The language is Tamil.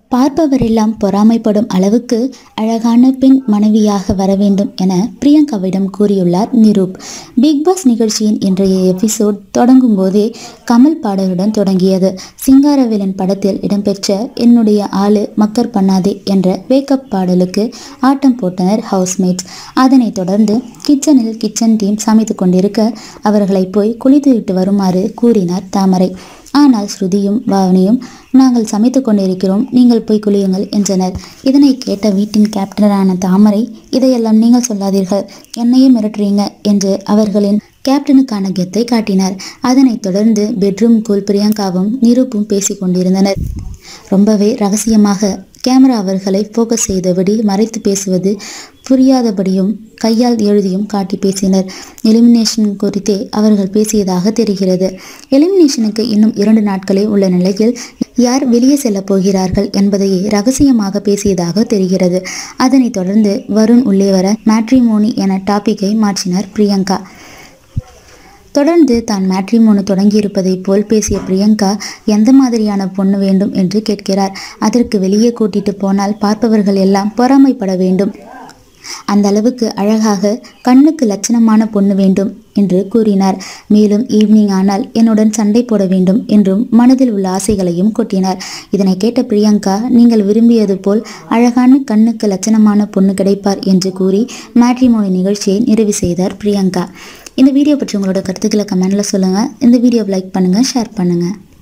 பார்ப்பவரெல்லாம் பொறாமைப்படும் அளவுக்கு அழகான பெண் மனைவியாக வர வேண்டும் என பிரியங்காவிடம் கூறியுள்ளார் நிரூப் பிக் பாஸ் நிகழ்ச்சியின் இன்றைய எபிசோட் தொடங்கும் போதே கமல் பாடலுடன் தொடங்கியது சிங்காரவேலன் படத்தில் இடம்பெற்ற என்னுடைய ஆளு மக்கர் பண்ணாதே என்ற வேக்கப் பாடலுக்கு ஆட்டம் போட்டனர் ஹவுஸ்மேட்ஸ் அதனைத் தொடர்ந்து கிச்சனில் கிச்சன் டீம் சமைத்து கொண்டிருக்க அவர்களை போய் குளித்துவிட்டு வருமாறு கூறினார் தாமரை ஆனால் ஸ்ருதியும் பாவனியும் நாங்கள் சமைத்து கொண்டிருக்கிறோம் நீங்கள் போய் குளியுங்கள் என்றனர் இதனை கேட்ட வீட்டின் கேப்டனான தாமரை இதையெல்லாம் நீங்கள் சொல்லாதீர்கள் என்னையே மிரட்டுறீங்க என்று அவர்களின் கேப்டனுக்கான கெத்தை காட்டினார் அதனைத் தொடர்ந்து பெட்ரூம்குள் பிரியங்காவும் நிரூப்பும் பேசிக் கொண்டிருந்தனர் ரொம்பவே ரகசியமாக கேமரா அவர்களை ஃபோக்கஸ் செய்தபடி மறைத்து பேசுவது புரியாதபடியும் கையால் எழுதியும் காட்டி பேசினர் எலிமினேஷன் குறித்தே அவர்கள் பேசியதாக தெரிகிறது எலிமினேஷனுக்கு இன்னும் இரண்டு நாட்களே உள்ள நிலையில் யார் வெளியே செல்லப் போகிறார்கள் என்பதையே ரகசியமாக பேசியதாக தெரிகிறது அதனைத் தொடர்ந்து வருண் உள்ளே வர மேட்ரிமோனி என டாபிக்கை மாற்றினார் பிரியங்கா தொடர்ந்து தான் மேட்ரிமோனு தொடங்கியிருப்பதைப் போல் பேசிய பிரியங்கா எந்த மாதிரியான பொண்ணு வேண்டும் என்று கேட்கிறார் அதற்கு வெளியே கூட்டிட்டு போனால் பார்ப்பவர்கள் எல்லாம் பொறாமைப்பட வேண்டும் அந்த அளவுக்கு அழகாக கண்ணுக்கு லட்சணமான பொண்ணு வேண்டும் என்று கூறினார் மேலும் ஈவினிங் ஆனால் என்னுடன் சண்டை போட வேண்டும் என்றும் மனதில் உள்ள ஆசைகளையும் கொட்டினார் இதனை கேட்ட பிரியங்கா நீங்கள் விரும்பியது போல் அழகான கண்ணுக்கு லட்சணமான பொண்ணு கிடைப்பார் என்று கூறி மேட்ரிமோனி நிகழ்ச்சியை நிறைவு செய்தார் பிரியங்கா இந்த வீடியோ பற்றி உங்களோட கருத்துக்களை கமெண்ட்ல சொல்லுங்கள் இந்த வீடியோவை லைக் பண்ணுங்கள் ஷேர் பண்ணுங்கள்